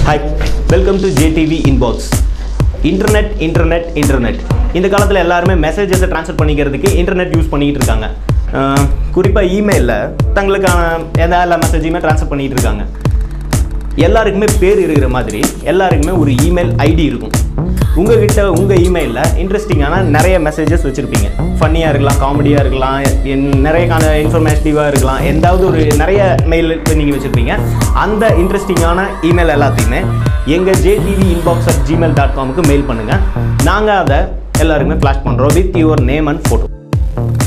hi welcome to JDV inbox internet internet internet இந்த காலத்தில் எல்லாருமே மெசேஜஸை ட்ரான்ஸ்ஃபர் பண்ணிக்கிறதுக்கு இன்டர்நெட் யூஸ் பண்ணிக்கிட்டு இருக்காங்க குறிப்பாக இமெயிலில் தங்களுக்கான எந்த எல்லா மெசேஜையுமே ட்ரான்ஸ்ஃபர் பண்ணிகிட்டு இருக்காங்க எல்லாருக்குமே பேர் இருக்கிற மாதிரி எல்லாருக்குமே ஒரு இமெயில் ஐடி இருக்கும் உங்ககிட்ட உங்கள் இமெயிலில் இன்ட்ரெஸ்டிங்கான நிறைய மெசேஜஸ் வச்சுருப்பீங்க ஃபன்னியாக இருக்கலாம் காமெடியாக இருக்கலாம் என் நிறைய கான இன்ஃபர்மேட்டிவாக இருக்கலாம் எந்தாவது ஒரு நிறைய மெயில் நீங்கள் வச்சுருப்பீங்க அந்த இன்ட்ரெஸ்டிங்கான இமெயில் எல்லாத்தையுமே எங்கள் JDV inbox at Gmail dot காமுக்கு மெயில் பண்ணுங்கள் நாங்கள் அதை எல்லாருக்குமே ஃப்ளாஷ் பண்ணுறோம் with your name and photo